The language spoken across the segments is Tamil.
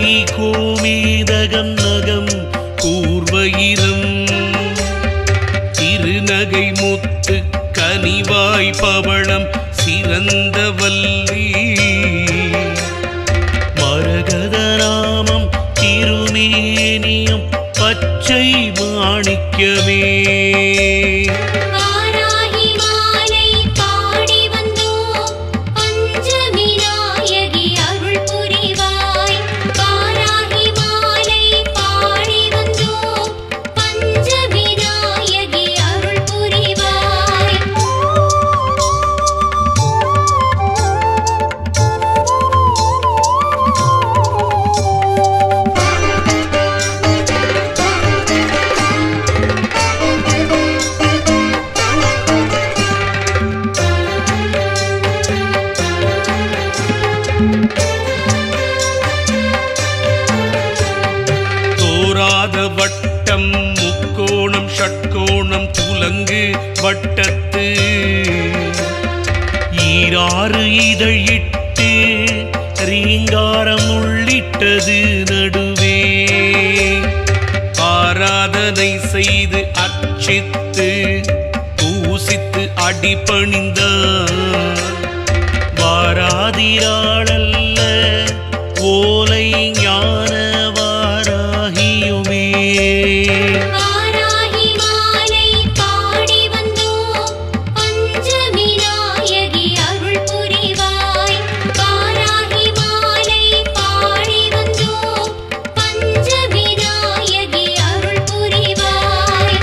கோமேதகம் நகம் கூர்வயிரம் திருநகை முத்து கனிவாய் பவளம் சிறந்த வல்லி மரகத நாமம் திருமேனியம் பச்சை மாணிக்கமே வாராகி மாலை பாடி வந்தோம் பஞ்சமி நாயகி அருள் புரிவாய் வாராகி மாலை பாடி வந்தோம் பஞ்சமி நாயகி அருள் புரிவாய் தோராத வட்டம் முக்கோணம் ஷட்கோணம் துலங்கு வட்டத்து ஈராறு இதழிட்டு ரீங்காரம் உள்ளிட்டது நடுவே ஆராதனை செய்து அர்ச்சித்து பூசித்து அடிபணிந்தார் வாராதிராளல்ல ஓலை ஞான வாராகியுமே வாராகி மாலை பாடி வந்தோம் பஞ்சமி நாயகி அருள் புரிவாய் வாராகி மாலை பாடி வந்தோம் பஞ்சமி நாயகி அருள் புரிவாய்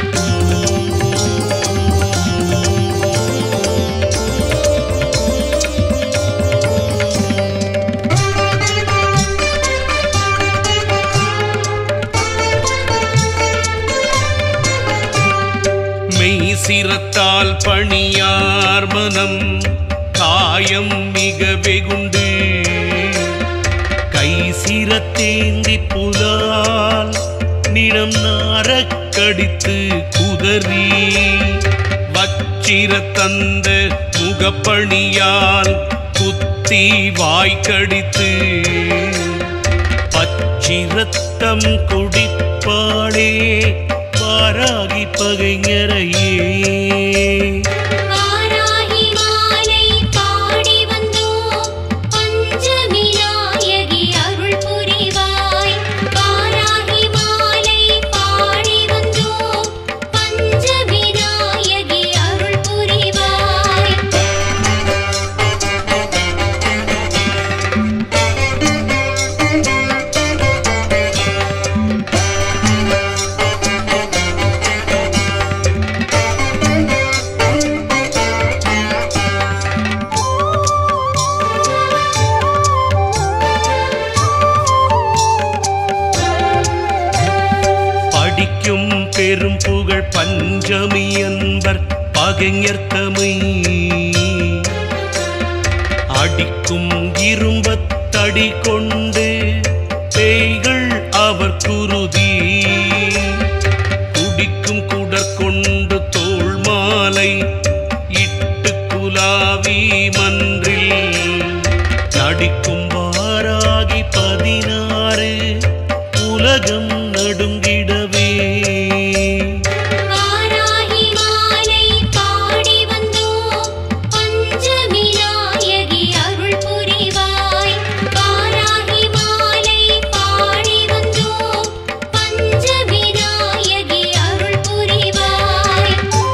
மெய் சிரத்தால் பணியார் மனம் காயம் மிக வெகுண்டு கை சிரத்தேந்தி புலால் நிலம் நாரக் கடித்து குதறி வச்சிர தந்த முகப்பணியால் குத்தி வாய்க்கடித்து பச்சிரத்தம் குடிப்பாடே பாராகி பகைஞரையே வாராகி மாலை பாடி வந்தோம் பஞ்சமி நாயகி அருள் புரிவாய் வாராகி மாலை பாடி வந்தோம் பஞ்சமி நாயகி அருள் புரிவாய் படிக்கும் பெரும் புகழ் பஞ்சமி என்பர் பகைஞர்த்தமை அடிக்கும் இரும்பத்தடி கொண்டு பேய்கள் அவர் குருதி குடிக்கும் குடற்கொண்டு தோள் மாலை இட்டு குலாவி மன்றில் நடிக்கும் வாராகி பதினாறு உலகம் நடுங்கிடவே வாராகி மாலை பாடி வந்தோம் பஞ்சமி நாயகி அருள் புரிவாய் வாராகி மாலை பாடி வந்தோம் பஞ்சமி நாயகி அருள் புரிவாய்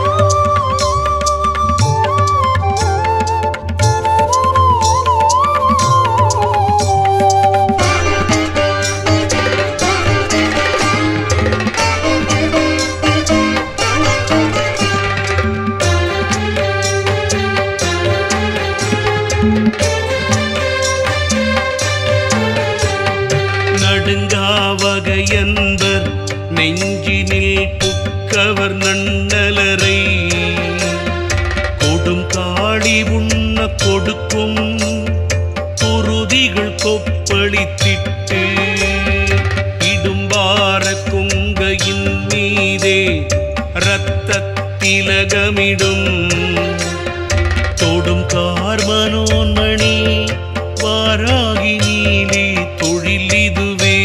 நடுங்காவகையன்பர் நெஞ்சினில் புக்கவர் நன்னலரை கொடும் காளி உண்ண கொடுக்கும் குருதிகள் கொப்பளித்திட்டு இடும்பார குங்கையின் மீதே இரத்த திலகமிடும் தொடும் கார்மனோன்மணி வாராகி நீலி தொழில் இதுவே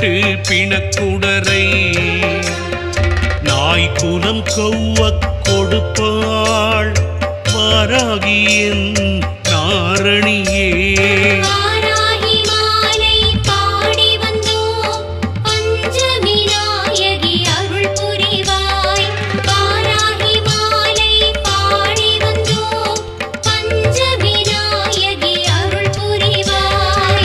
பட்டு பிணக்குடரை நாய்க்குலம் கௌவக் கொடுப்பாள் வாராகியன் நாரணியே வாராகி மாலை பாடி வந்தோம் பஞ்சமி நாயகி அருள் புரிவாய் வாராகி மாலை பாடி வந்தோம் பஞ்சமி நாயகி அருள் புரிவாய்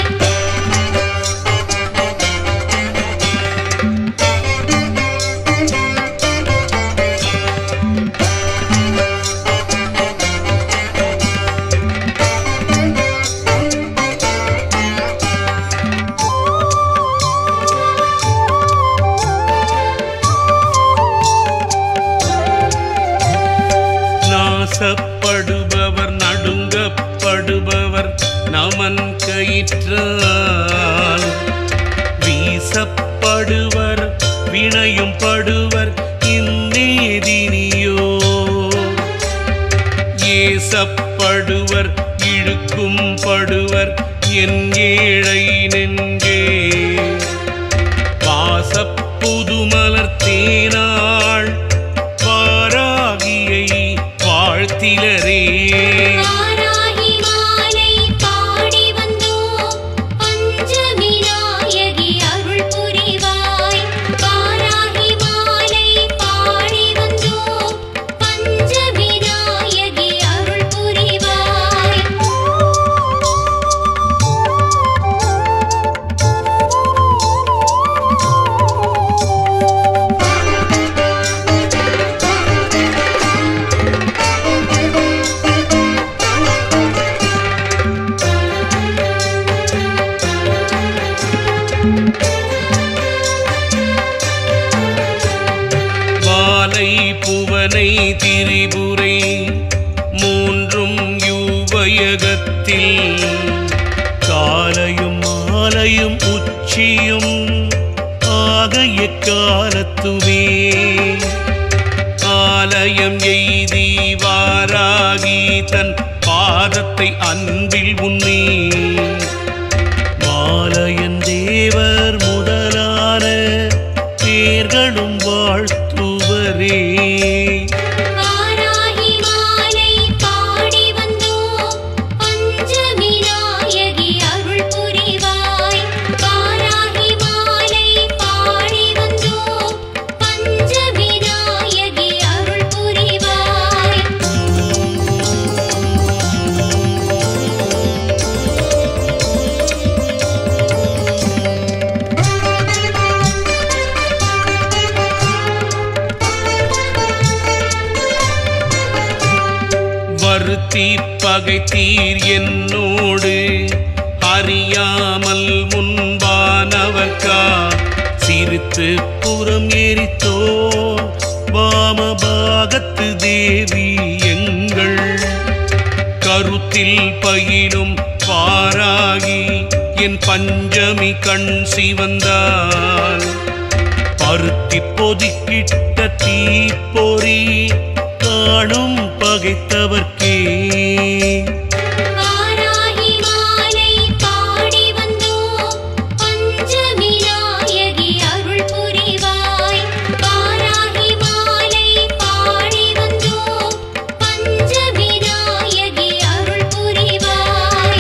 நாசப்படுபவர் நடுங்கப்படுபவர் நமன் கயிற்றால் வீசப்படுவர் வினையும் படுவர் இந்நேதினியோ ஏசப்படுவர் இழுக்கும் படுவர் என் ஏழை நெஞ்சே வாசப்புதுமலர் தேனாள் பாராகியை வாழ்த்திலரே வாராகி மாலை பாடி வந்தோம் பஞ்சமி நாயகி அருள் புரிவாய் வாராகி மாலை பாடி வந்தோம் பஞ்சமி நாயகி அருள் புரிவாய் வாலை புவனை திரிபுரை மூன்றும் யுவயகத்தில் காலையும் மாலையும் உச்சியும் ஆகைய காலத்துவே ஆலயம் எய்தி வாராகி தன் பாதத்தை அன்பில் உன்னி மாலையன் தேவர் முதலான பேர்களும் வாழ்த்துவரே வாராகி மாலை பாடி வந்தோம் பஞ்சமி நாயகி அருள் புரிவாய் வாராகி மாலை பாடி வந்தோம் பஞ்சமி நாயகி அருள் புரிவாய் வருத்தி பகைத்தீர் என்னோடு அறியாமல் முன்பானவர்க்கா சிரித்து புறம் எரித்தோ வாமபாகத்து தேவி எங்கள் கருத்தில் பயிலும் பாராகி என் பஞ்சமி கண் சிவந்தால் பருத்தி பொதிக்கிட்ட தீப்பொறி காணும் பகைத்தவர்க்கே வாராகி மாலை பாடி வந்தோம் பஞ்சமி நாயகி அருள் புரிவாய் வாராகி மாலை பாடி வந்தோம் பஞ்சமி நாயகி அருள் புரிவாய்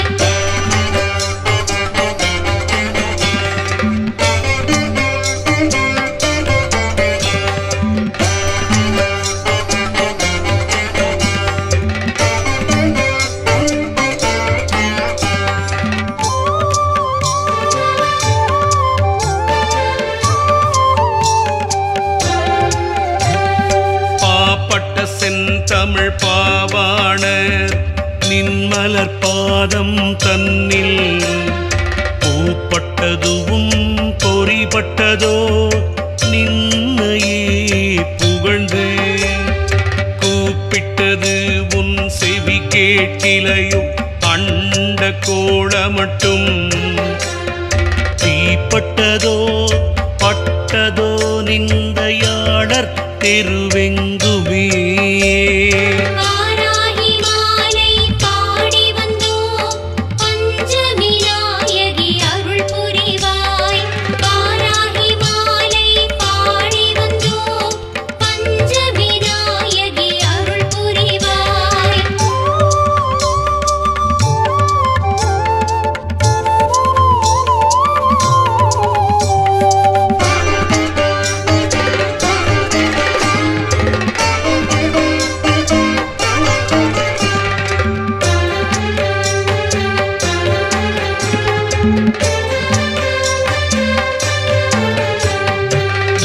பாப்பட்ட செந்தமிழ் பாவாண நின்மலர் பாதம் தன்னில் பூப்பட்டதுவும் பொறிப்பட்டதோ நின்னையே புகழ்ந்து கூப்பிட்டது உன் செவி கேட்டிலையோ அண்ட கோளமட்டும் தீப்பட்டதோ பட்டதோ நிந்தையாளர் தெருவெங்குமே வாராகி மாலை பாடி வந்தோம் பஞ்சமி நாயகி அருள் புரிவாய் வாரா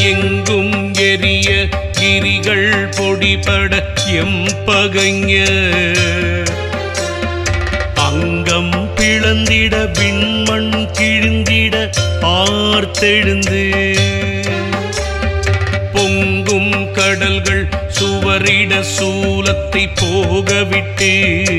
எங்கும் எரிய கிரிகள் பொடிபட எம்பகஞ அங்கம் பிளந்திட விண்மண் கிழிந்திட ஆர்த்தெழுந்து பொங்கும் கடல்கள் சுவரிட சூலத்தை போகவிட்டு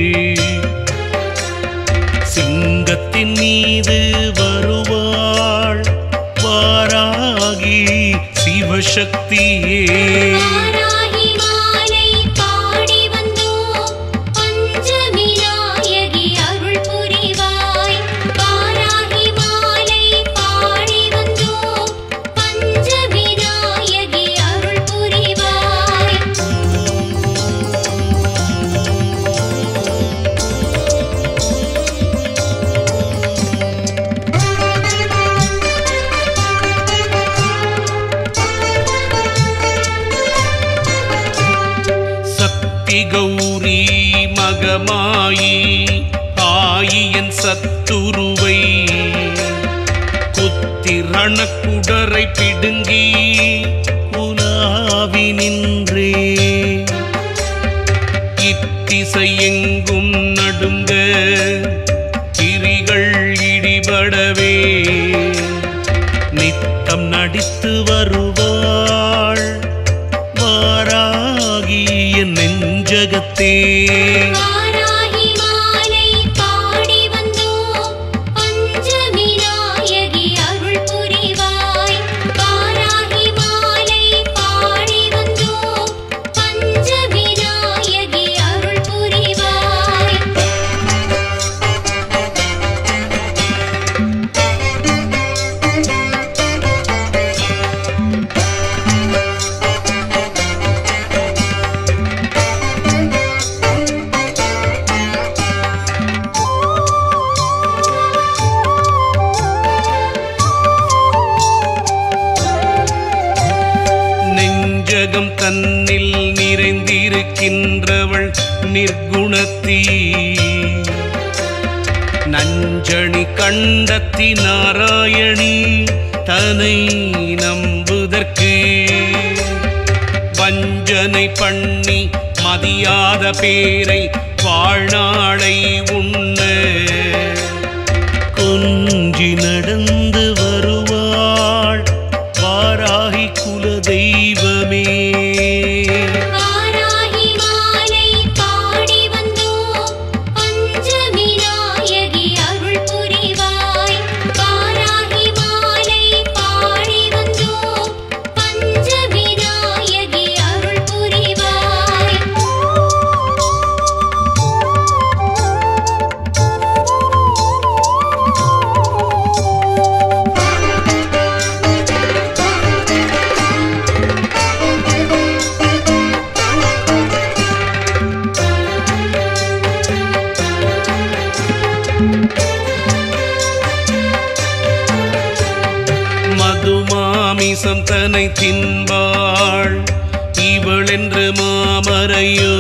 சிங்கத்தின் மீது வருவாள் வாராகி சிவசக்தியே வாராகி மாலை பாடி வந்தோம் பஞ்சமி நாயகி அருள் புரிவாய் வாராகி மாலை பாடி வந்தோம் பஞ்சமி நாயகி அருள் புரிவாய் சக்தி கௌரி மகமாயி ஆயியன் சத்துருவை குத்திரண குடரை பிடுங்கி குலாவி நின்றே இத்திசை எங்கும் நடுங்க கிரிகள் இடிபடவே நித்தம் நடித்து வருவாள் வாராகி என் நெஞ்சகத்தே வாராகி மாலை பாடி வந்தோம் பஞ்சமி நாயகி அருள் புரிவாய் வாராகி மாலை பாடி வந்தோம் பஞ்சமி நாயகி அருள் புரிவாய் நெஞ்சகம் தன்னில் நிறைந்திருக்கின்றவள் நிர்குணத்தீ நஞ்சணி கண்டத்தி நாராயணி தனை நம்புதற்கு வஞ்சனை பண்ணி மதியாத பேரை வாழ்நாளை உண்ண கொஞ்சி நடந்து வருவாள் வாராகி குல தெய்வமே வாராகி மாலை பாடி வந்தோம் பஞ்சமி நாயகி அருள் புரிவாய் வாராகி மாலை பாடி வந்தோம் பஞ்சமி நாயகி அருள் புரிவாய் மதுமாமிசம் தன்னை தின்பாள் இவள் என்று மாமரையோ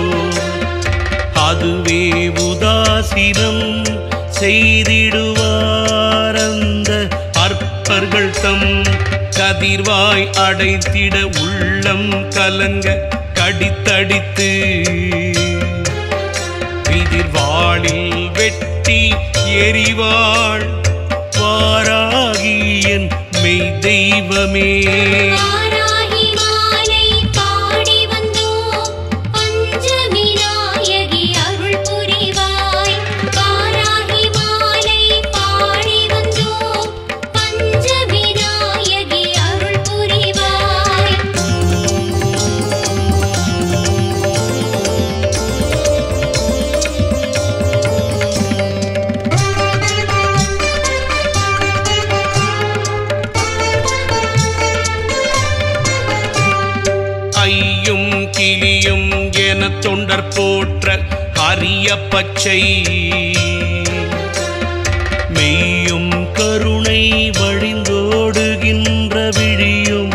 அதுவே உதாசீனம் செய்திடுவார் அந்த அற்பர்கள் தம் கதிர்வாய் அடைத்திட உள்ளம் கலங்க கடித்தடித்து விதிர்வாளில் வெட்டி எரிவாள் வாராகி என் மெய் தெய்வமே வாராகி மாலை பாடி வந்தோம் பஞ்சமி நாயகி அருள் புரிவாய் வாராகி மாலை பாடி வந்தோம் பஞ்சமி நாயகி அருள் புரிவாய் ஐயும் கிளியும் என தொண்டர் போற்ற அரிய பச்சை மெய்யும் கருணை வழிந்தோடுகின்ற விழியும்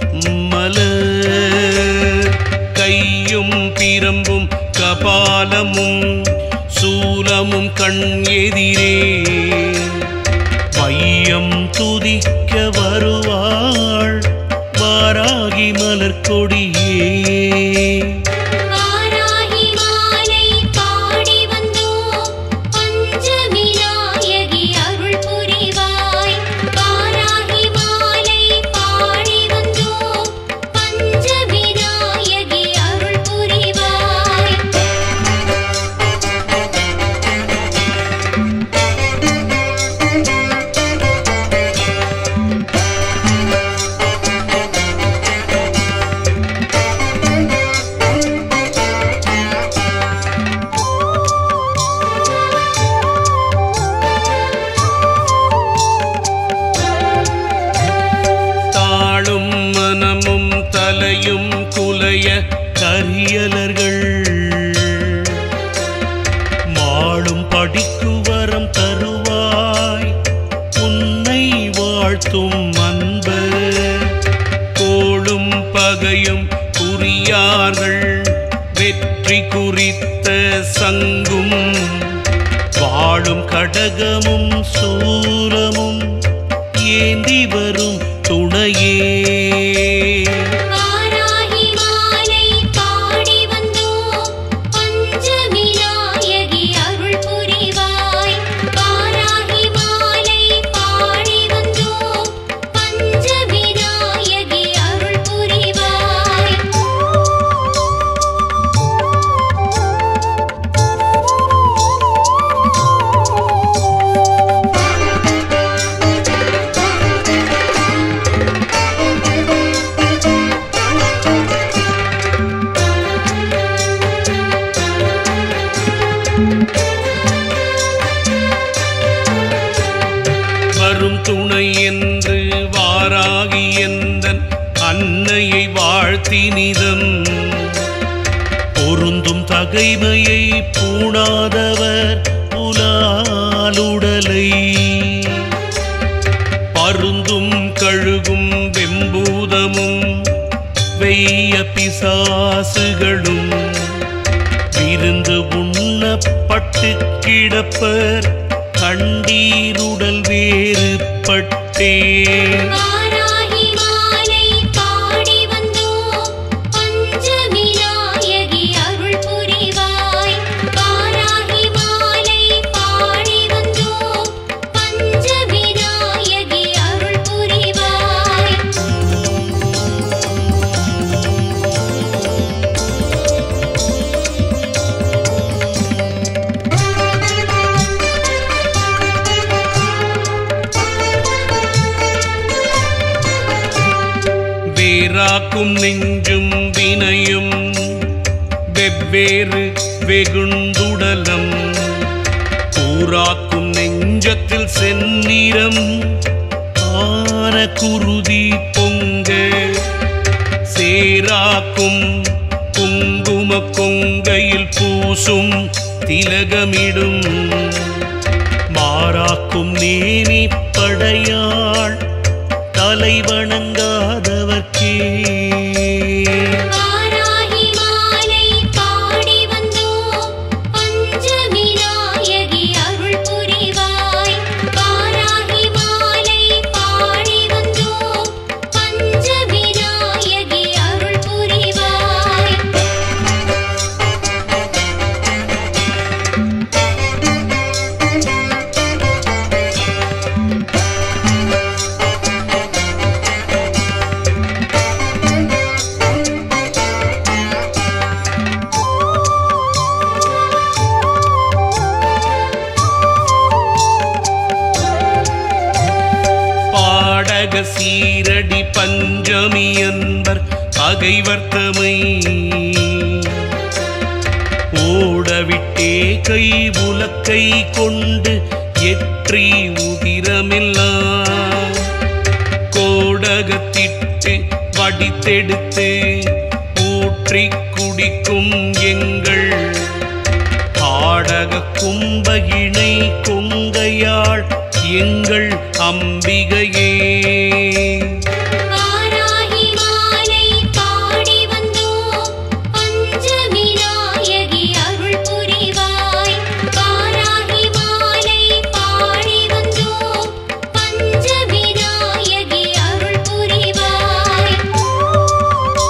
மலர் கையும் பிரம்பும் கபாலமும் சூலமும் கண் எதிரே வையம் துதிக்க வருவாள் மலர்கொடியே வாராகி மாலை பாடி வந்தோம் பஞ்சமி நாயகி அருள் புரிவாய் வாராகி மாலை பாடி வந்தோம் பஞ்சமி நாயகி அருள் புரிவாய் தாளும் மனமும் தலையும் குலைய கரியலர்கள் மாளும் படிக்கு வரம் தருவாய் உன்னை வாழ்த்தும் அன்பர் கோளும் பகையும் குறியார்கள் வெற்றி குறித்த சங்கும் வாழும் கடகமும் சூலமும் ஏந்தி வரும் துணையே வாராகி மாலை பாடி வந்தோம் பஞ்சமி நாயகி அருள் புரிவாய் வாராகி மாலை பாடி வந்தோம் பஞ்சமி நாயகி அருள் புரிவாய் வரும் துணை என்று வாராகி எந்தன் அன்னையை வாழ்த்தினிதம் பொருந்தும் தகைமையை பூணாதவர் புலாலுடலை பருந்தும் கழுகும் வெம்பூதமும் வெய்ய பிசாசுகளும் விருந்து உண்ணப்பட்டு கிடப்பர் கண்டீருடல் வேறுபட்டே வாராகி மாலை பாடி வந்தோம் பஞ்சமி நாயகி அருள் புரிவாய் வாராகி மாலை பாடி வந்தோம் பஞ்சமி நாயகி அருள் புரிவாய் வேறாக்கும் நெஞ்சும் வினையும் வெவ்வேறு வெகுண்டுடலம் கூறாக்கும் நெஞ்சத்தில் செந்நிறம் ஆன குருதி பொங்க சேராக்கும் குங்கும கொங்கையில் பூசும் திலகமிடும் மாறாக்கும் நேனி படையாள் தலை வணங்காதவர்க்கே வாராகி மாலை பாடி வந்தோம் பஞ்சமி நாயகி அருள் புரிவாய் வாராகி மாலை பாடி வந்தோம் பஞ்சமி நாயகி அருள் புரிவாய் பாடக சீரடி பஞ்சமி என்பர் பகைவர்த்தமை ஓடவிட்டே கை உலக்கை கொண்டு எற்றி உதிரமெல்லாம் கோடகத்திட்டு வடித்தெடுத்து ஊற்றி குடிக்கும் எங்கள் பாடக கும்பகிணை கொங்கையாள் எங்கள் அம்பிகையே வாராகி மாலை பாடி வந்தோம் பஞ்சமி நாயகி அருள் புரிவாய் வாராகி மாலை பாடி வந்தோம் பஞ்சமி நாயகி அருள் புரிவாய்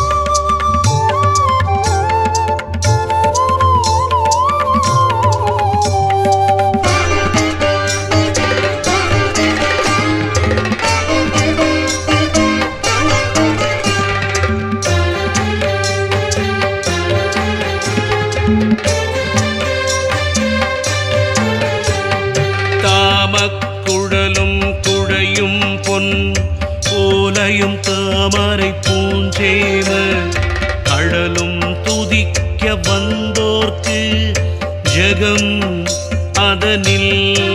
தாமரை பூஞ்சேம கடலும் துதிக்க வந்தோர்க்கு ஜெகம் அதனில்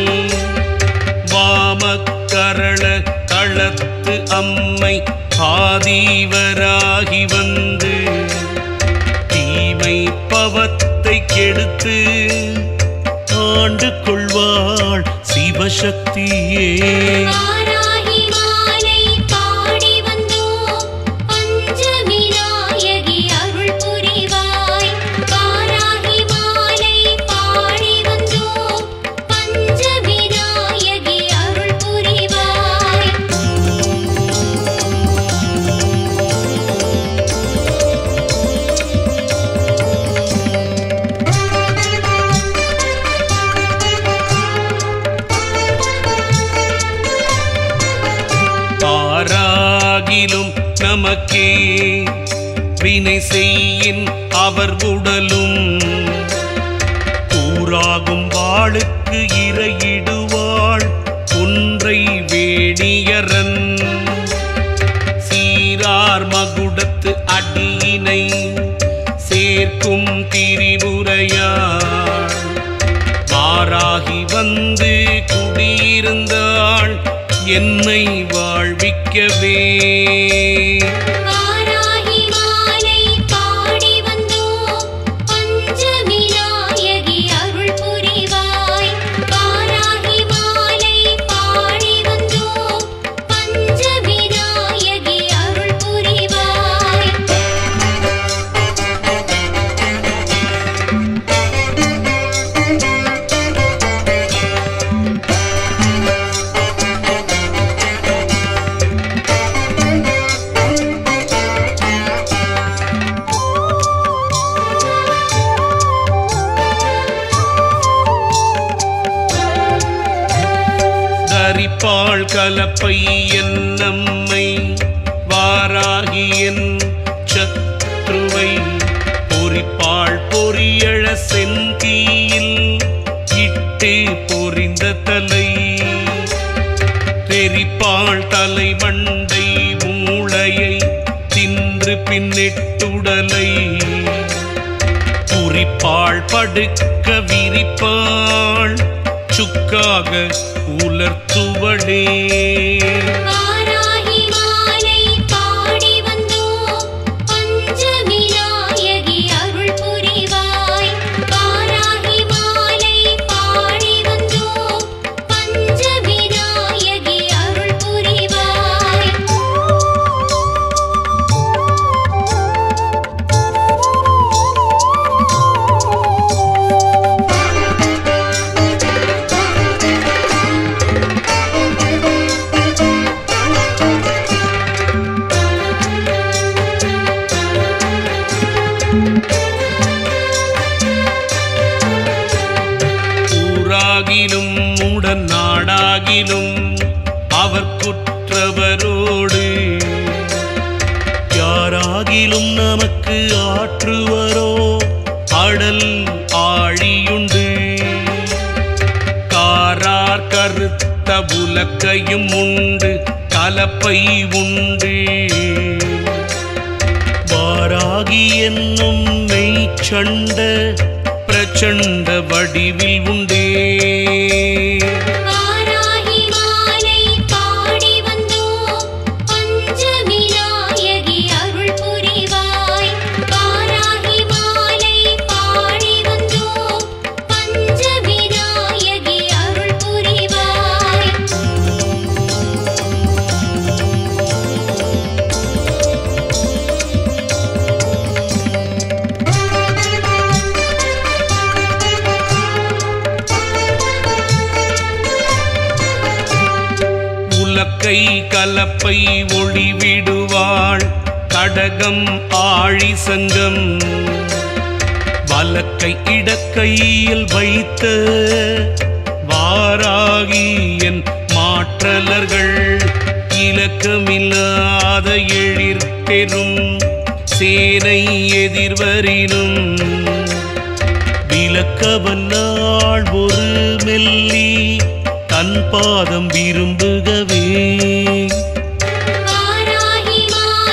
வாமக்கரள களத்து அம்மை ஆதீவராகி வந்து தீமை பவத்தை கெடுத்து ஆண்டு கொள்வாள் சிவசக்தியே வாராகி மாலை பாடி வந்தோம் பஞ்சமி நாயகி அருள் புரிவாய் வாராகி மாலை பாடி வந்தோம் பஞ்சமி நாயகி அருள் புரிவாய் ஆராகிலும் நமக்கே வினை செய்யின் அவர் உடலும் கூறாகும் வாளுக்கு இரையிடுவாள் ஒன்றை வேணியரன் சீரார் மகுடத்து அடியினை சேர்க்கும் திரிபுரையாள் மாறாகி வந்து குடியிருந்தாள் என்னை வாழ்விக்கவே வாராகி மாலை பாடி வந்தோம் பஞ்சமி நாயகி அருள் புரிவாய் வாராகி மாலை பாடி வந்தோம் பஞ்சமி நாயகி அருள் புரிவாய் தரிப்பாள் கலப்பை என் நம்மை வாராகி என் சத்ருவை பொறிப்பாள் பொரியழ செந்தீயில் இட்டு பொறிந்த தலை தெரிப்பாள் தலை மண்டை மூளையை தின்று பின்னிட்டுடலை குறிப்பாள் படுக்க விரிப்பாள் சுக்காக உலர்த்துவடே வாராகி மாலை பாடி வந்தோம் பஞ்சமி நாயகி அருள் புரிவாய் வாராகி மாலை பாடி வந்தோம் பஞ்சமி நாயகி அருள் புரிவாய் ஊராகிலும் உடன் நாடாகிலும் அவர் குற்றவரோடு யாராகிலும் நமக்கு ஆற்றுவரோ அடல் ஆழியுண்டு காரார் கருத்த உலக்கையும் உண்டு கலப்பை உண்டு வாராகி என்னும் மெய்ச்சண்ட பிரச்சண்ட வடிவில் உண்டே வாராகி மாலை பாடி வந்தோம் பஞ்சமி நாயகி அருள் புரிவாய் வாராகி மாலை பாடி வந்தோம் பஞ்சமி நாயகி அருள் புரிவாய் உலக்கை கலப்பை ஒளிவிடுவாள் கடகம் ஆழி சங்கம் வலக்கை இடக்கையில் வைத்த வாராகி என் மாற்றலர்கள் இலக்கமில்லாத எழிற் பெரும் சேனை எதிர்வரினும் விளக்கவன் நாள் ஒரு மெல்லி தன் பாதம் விரும்புகவே வாராகி மா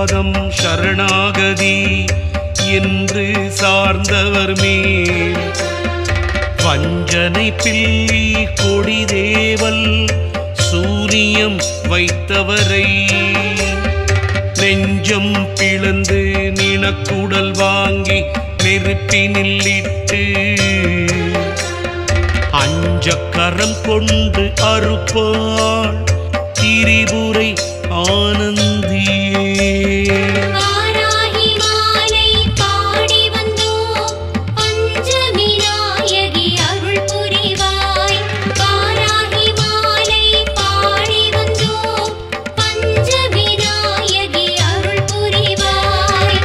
பாதம் சரணாகதி என்று சார்ந்தவர் மேல் வஞ்சனை பில்லி கொடிதேவல் சூரியம் வைத்தவரை நெஞ்சம் பிளந்து நினக்குடல் வாங்கி நெருப்பினில்லிட்டு அஞ்சக்கரம் கொண்டு அறுப்பாள் திரிபுரை ஆனந்தியே வாராகி மாலை பாடி வந்தோம் பஞ்சமி நாயகி அருள் புரிவாய் வாராகி மாலை பாடி வந்தோம் பஞ்சமி நாயகி அருள் புரிவாய்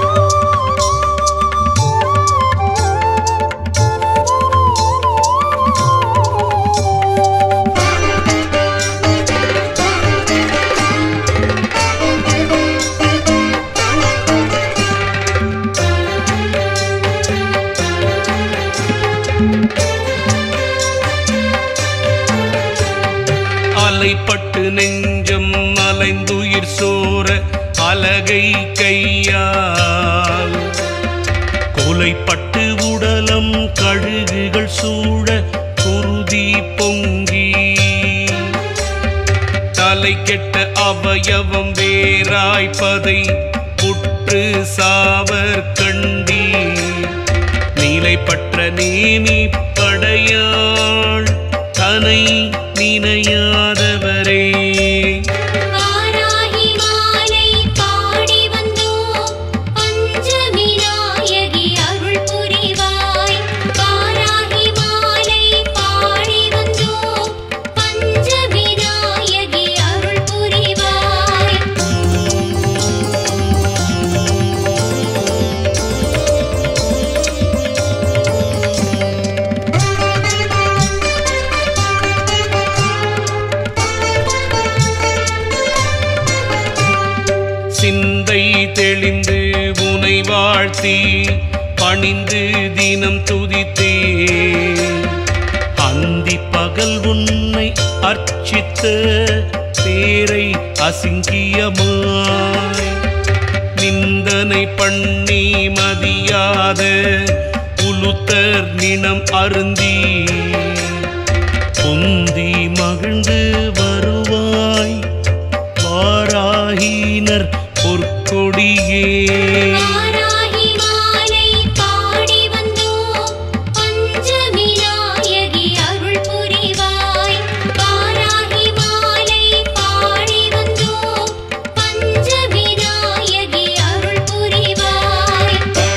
அலைப்பட்டு நெஞ்சம் அலைந்துயிர் சோர அலகை கையால் கொலைப்பட்டு உடலம் கழுகுகள் சூழ குருதி பொங்கி தலை கெட்ட அவயவம் வேராய்ப்பதை புற்று சாவர் கண்டி நிலைப்பற்ற நேமி படையாள் தனை நினையாதவரே வாராகி மாலை பாடி வந்தோம் பஞ்சமி நாயகி அருள் புரிவாய் வாராகி மாலை பாடி வந்தோம் பஞ்சமி நாயகி அருள் புரிவாய் சிந்தை தெளிந்து உனை வாழ்த்தி பணிந்து தினம் துதித்தே அந்தி பகல் உன்னை அர்ச்சித்த பேரை அசிங்கியமாய் நிந்தனை பண்ணி மதியாத உலுத்தர் நினம் அருந்தி பொந்தி மகிழ்ந்து வருவாய் வாராகினர் பொற்கொடியே வாராகி மாலை பாடி வந்தோம் பஞ்சமி நாயகி அருள் புரிவாய் வாராகி மாலை பாடி வந்தோம் பஞ்சமி நாயகி அருள் புரிவாய்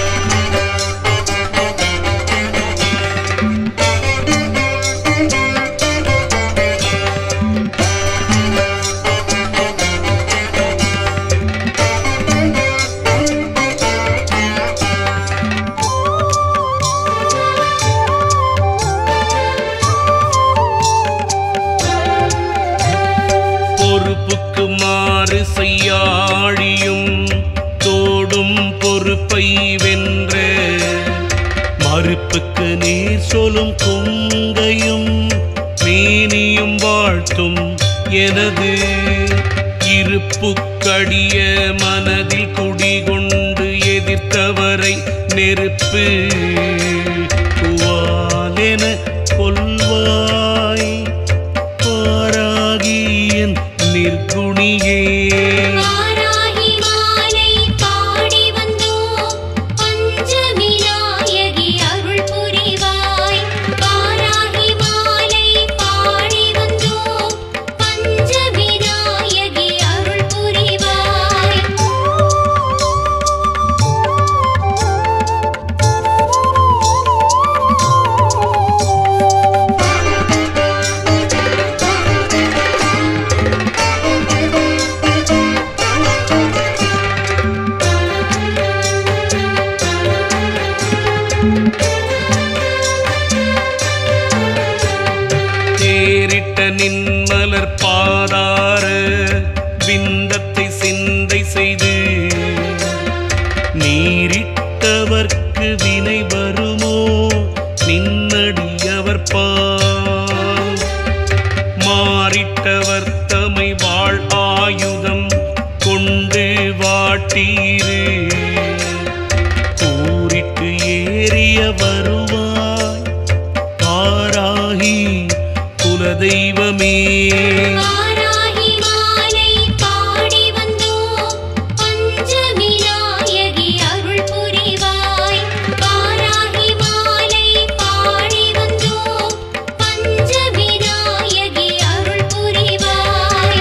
பொறுப்புக்கு மாறு செய்யாழியும் தோடும் பொறுப்பை வென்ற மறுப்புக்கு நீர் சொல்லும் கொங்கையும் மேனியும் வாழ்த்தும் எனது இருப்புக்கடிய மனதில் குடிகொண்டு எதிர்த்தவரை நெருப்பு குவாலென கொல்வாய் பாராகியன் நிர்குணியே வாராகி மாலை பாடி வந்தோம் பஞ்சமி நாயகி அருள் புரிவாய் வாராகி மாலை பாடி வந்தோம் பஞ்சமி நாயகி அருள் புரிவாய் தேரிட்ட நின்மலர் பாதார விந்தத்தை சிந்தை செய்து நீரிட்டவர்க்கு வினை வருமோ நின்னடியவர் பால் மாறிட்டவர் தமை வாழ் ஆயுதம் கொண்டு வாட்ட வருவாய் பாராகி குலதெய்வமே வாராகி மாலை பாடி வந்தோம் பஞ்சமி நாயகி அருள் புரிவாய் வாராகி மாலை பாடி வந்தோம் பஞ்சமி நாயகி அருள் புரிவாய்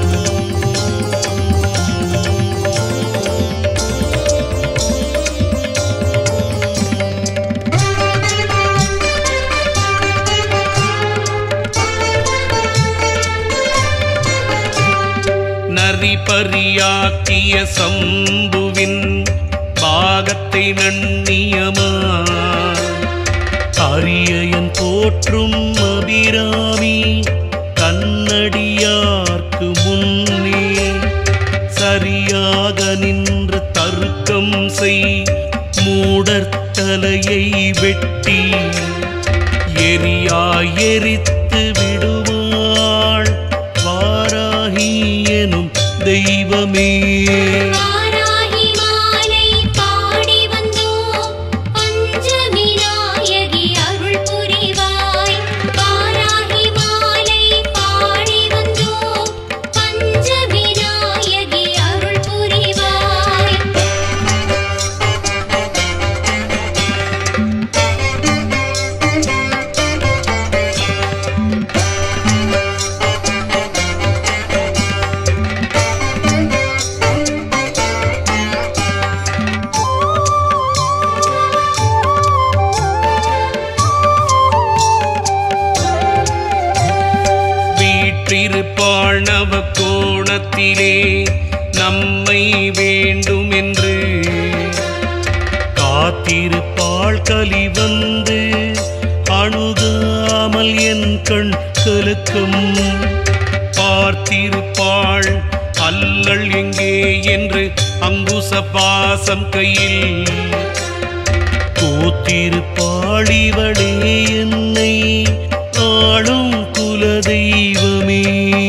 நரி பரியாக்கிய சம்புவின் பாகத்தை நன்னியமா அரியயன் போற்றும் அபிராமி கண்ணடியார்க்கு முன்னே சரியாக நின்று தருக்கம் செய் மூடர்த்தலையை வெட்டி எரியாய் எரித்து விடுவாள் வாராகி எனும் தெய்வமே வாராகி மாலை பாடி வந்தோம் பஞ்சமி நாயகி அருள் புரிவாய் வாராகி மாலை பாடி வந்தோம் பஞ்சமி நாயகி அருள் புரிவாய் வீற்றிருப்பாள் நவ கோணத்திலே நம்மை வேண்டுமென்று காத்திருப்பாள் கலி வந்து அணுகாமல் என் கண் கலக்கம் பார்த்திருப்பாள் அல்லல் எங்கே என்று அங்குச பாசம் கையில் கூத்திருப்பாளிவளே என்னை ஆளும் குலதெய்வமே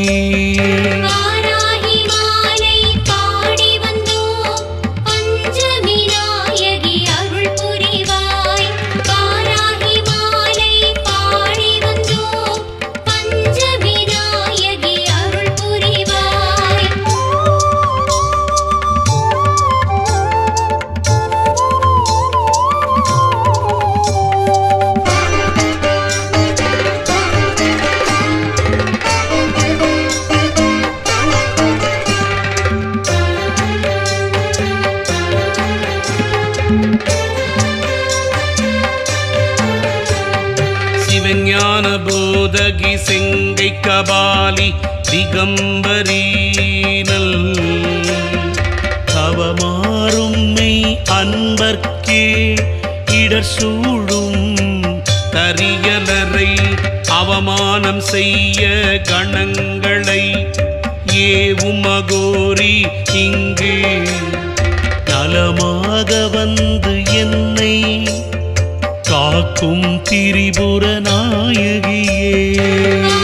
வாராகி மாலை பாடி வந்தோம் பஞ்சமி நாயகி அருள் புரிவாய் வாராகி மாலை பாடி வந்தோம் பஞ்சமி நாயகி அருள் புரிவாய் சிவஞான போதகி செங்கை கபாலி திகம்பரீனல் தவமாறும் மெய் அன்பர்க்கே இடர் சூழும் தரியலரை அவமானம் செய்ய கணங்களை ஏவும் அகோரி இங்கு நலமாக வந்து என்னை காக்கும் திரிபுர நாயகியே